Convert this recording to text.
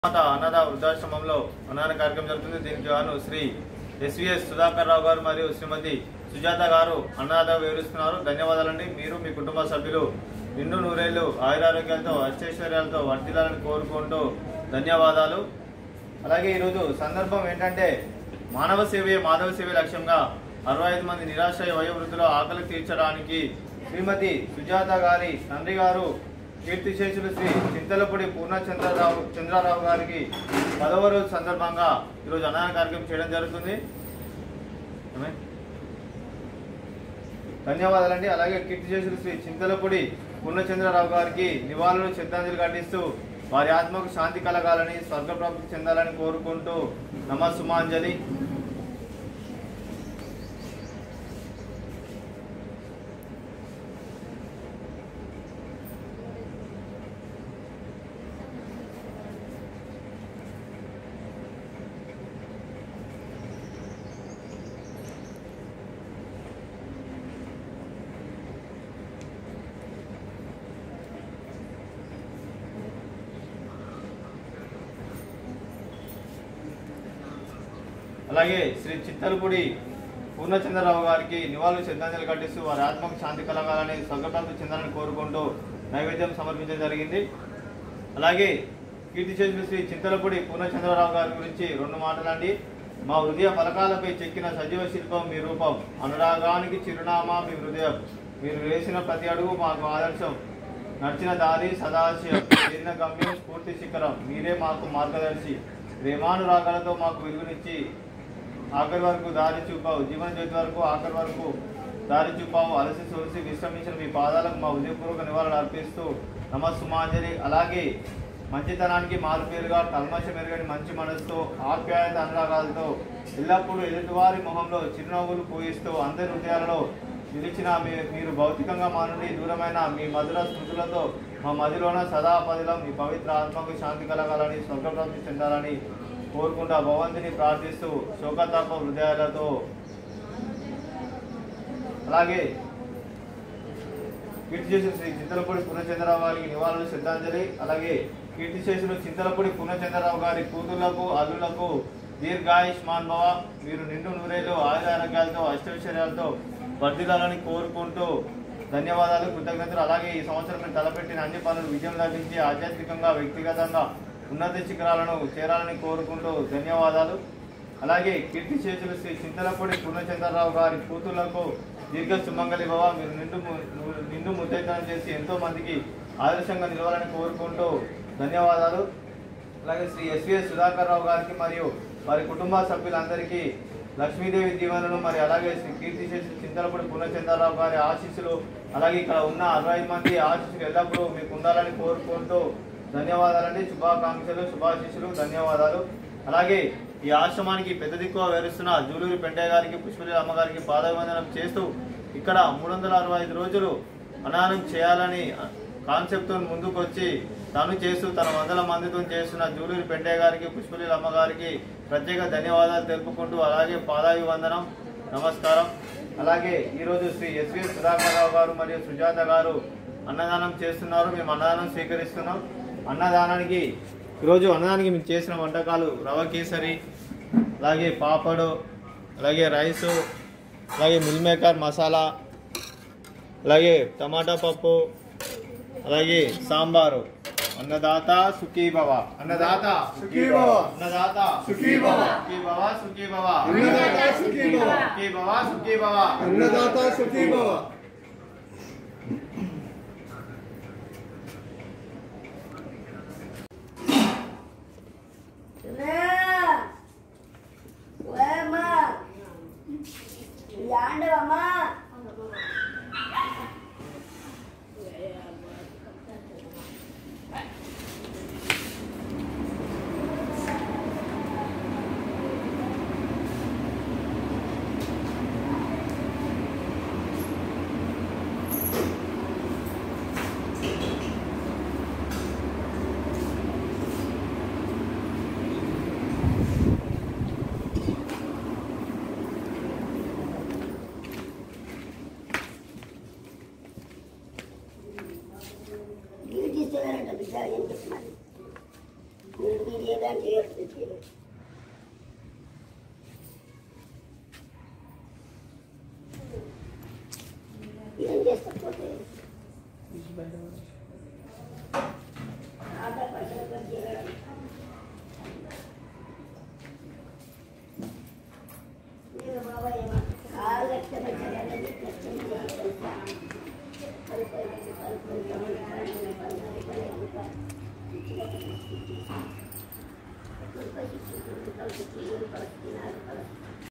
మాత అన్నద వృద్ధాశ్రమంలో అన్నదాన కార్యక్రమం జరుగుతుంది దీనికి గాను శ్రీ ఎస్విఎస్ సుధాకర్ రావు గారు మరియు శ్రీమతి సుజాత గారు అన్నదాత వివరిస్తున్నారు ధన్యవాదాలండి మీరు మీ కుటుంబ సభ్యులు నిండు నూరేళ్లు ఆయురారోగ్యాలతో అష్టైశ్వర్యాలతో వర్తిల్లాలని కోరుకుంటూ ధన్యవాదాలు అలాగే ఈరోజు సందర్భం ఏంటంటే మానవ సేవే మాధవ సేవే లక్ష్యంగా అరవై ఐదు మంది నిరాశ్రయ వయోవృద్ధుల ఆకలి తీర్చడానికి శ్రీమతి సుజాత గారి తండ్రి గారు కీర్తిశేషులు శ్రీ చింతలపూడి పూర్ణచంద్రరావు చంద్రారావు గారికి పదవ రోజు సందర్భంగా ఈరోజు అన్నదాన కార్యక్రమం చేయడం జరుగుతుంది ఏమే? ధన్యవాదాలండి అలాగే కీర్తిశేషులు శ్రీ చింతలపూడి పూర్ణచంద్రరావు గారికి నివాళులు శ్రద్ధాంజలి ఘటిస్తూ వారి ఆత్మకు శాంతి కలగాలని స్వర్గప్రాప్తి చెందాలని కోరుకుంటూ నమస్సుమాంజలి అలాగే శ్రీ చిత్తలపూడి పూర్ణచంద్రరావు గారికి నివాళులు శ్రద్ధాంజలి ఘటిస్తూ వారి ఆత్మకు శాంతి కలగాలని స్వర్గప్రాప్తి చెందాలని కోరుకుంటూ నైవేద్యం సమర్పించడం జరిగింది అలాగే కీర్తిశేషులు శ్రీ చింతలపూడి పూర్ణచంద్రరావు గారి గురించి రెండు మాటలండి మా హృదయ ఫలకాలపై చెక్కిన సజీవ శిల్పం మీ రూపం అనురాగానికి చిరునామా మీ హృదయం మీరు వేసిన ప్రతి అడుగు మాకు ఆదర్శం నడిచిన దారి సదాశయం చిన్న గమ్యం స్ఫూర్తి శిఖరం మీరే మాకు మార్గదర్శి ప్రేమానురాగాలతో మాకు వెలుగునిచ్చి ఆఖరి వరకు దారి చూపావు జీవన జ్యోతి వరకు ఆఖరి వరకు దారి చూపావు అలసి సొలిసి విశ్రమించిన మీ పాదాలకు మా ఉదయపూర్వక నివాళులు అర్పిస్తూ నమస్సుమాంజలి అలాగే మంచితనానికి మారు పేరుగా కల్మషం ఎరగని మంచి మనసుతో ఆప్యాయత అనురాగాలతో ఎల్లప్పుడూ ఎదుటివారి మొహంలో చిరునవ్వులు పూయిస్తూ అందరి హృదయాలలో నిలిచిన మీ మీరు భౌతికంగా మా నుండి దూరమైన మీ మధుర స్మృతులతో మా మదిలోన సదా పదిలో మీ పవిత్ర ఆత్మకు శాంతి కలగాలని స్వర్గప్రాప్తి చెందాలని కోరుకుంటా భగవంతుని ప్రార్థిస్తూ శోకతాప హృదయాలతో అలాగే కీర్తిశేషులు శ్రీ చింతలపూడి పూర్ణచంద్రరావు గారికి నివాళులు శ్రద్ధాంజలి అలాగే కీర్తిశేషులు చింతలపూడి పూర్ణచంద్రరావు గారి కూతుళ్లకు అల్లులకు దీర్ఘాయుష్మాన్ భవ మీరు నిండు నూరేళ్ళు ఆయుర ఆరోగ్యాలతో అష్టైశ్వర్యాలతో వర్ధిల్లాలని కోరుకుంటూ ధన్యవాదాలు కృతజ్ఞతలు అలాగే ఈ సంవత్సరం మీరు తలపెట్టిన అన్ని పనులు విజయం లభించి ఆధ్యాత్మికంగా వ్యక్తిగతంగా ఉన్నత శిఖరాలను చేరాలని కోరుకుంటూ ధన్యవాదాలు అలాగే కీర్తి చేతులు శ్రీ చింతలపూడి పూర్ణచంద్రరావు గారి కూతుళ్లకు దీర్ఘ సుమంగళి భవ మీరు నిండు ము- ను- నిండు ముద్దైతనం చేసి ఎంతో మందికి ఆదర్శంగా నిలవాలని కోరుకుంటూ ధన్యవాదాలు అలాగే శ్రీ ఎస్విఎస్ సుధాకర్ రావు గారికి మరియు వారి కుటుంబ సభ్యులందరికీ లక్ష్మీదేవి దీవెనలు మరి అలాగే శ్రీ కీర్తి చేసి చింతలపూడి పూర్ణచంద్రరావు గారి ఆశీస్సులు అలాగే ఇక్కడ ఉన్న అరవై మంది ఆశీస్సులు ఎల్లప్పుడూ మీకు ఉండాలని కోరుకుంటూ ధన్యవాదాలండి శుభాకాంక్షలు శుభాశీస్సులు ధన్యవాదాలు అలాగే ఈ ఆశ్రమానికి పెద్ద దిక్కువ వేరుస్తున్న జూలూరి పెంటయ్య గారికి పుష్పలి అమ్మగారికి పాదవందనం చేస్తూ ఇక్కడ మూడు వందల అరవై ఐదు రోజులు అనానం చేయాలని కాన్సెప్ట్తో ముందుకు వచ్చి తను చేస్తూ తన వందల మందితో చేస్తున్న జూలూరి పెంటయ్య గారికి పుష్పలి అమ్మగారికి ప్రత్యేక ధన్యవాదాలు తెలుపుకుంటూ అలాగే పాదావి వందనం నమస్కారం అలాగే ఈరోజు శ్రీ ఎస్వి సుధాకర్ రావు గారు మరియు సుజాత గారు అన్నదానం చేస్తున్నారు మేము అన్నదానం స్వీకరిస్తున్నాం అన్నదానానికి ఈరోజు అన్నదానికి మేము చేసిన వంటకాలు రవ కేసరి అలాగే పాపడు అలాగే రైసు అలాగే మిల్ మేకర్ మసాలా అలాగే టమాటా పప్పు అలాగే సాంబారు అన్నదాత సుఖీ భవ అన్నదాత సుఖీ భవ. అన్నదాత సుఖీ భవ. సుఖీ భవ సుఖీ భవ అన్నదాత సుఖీ భవ. సుఖీ భవ సుఖీ భవ అన్నదాత సుఖీ భవ యాండవమ్మా ఎలాంటి ఏర్పడి ఏం చేస్తా పోతే ఆధార్ పైసలు కట్ చేయడం నేను బాబాయ్ ఏమంటారు ఆరు లక్షల చేయాలని కష్టం తెలుసా పడిపోయింది పడిపోయింది పడిపోయింది పడిపోయింది పడిపోయింది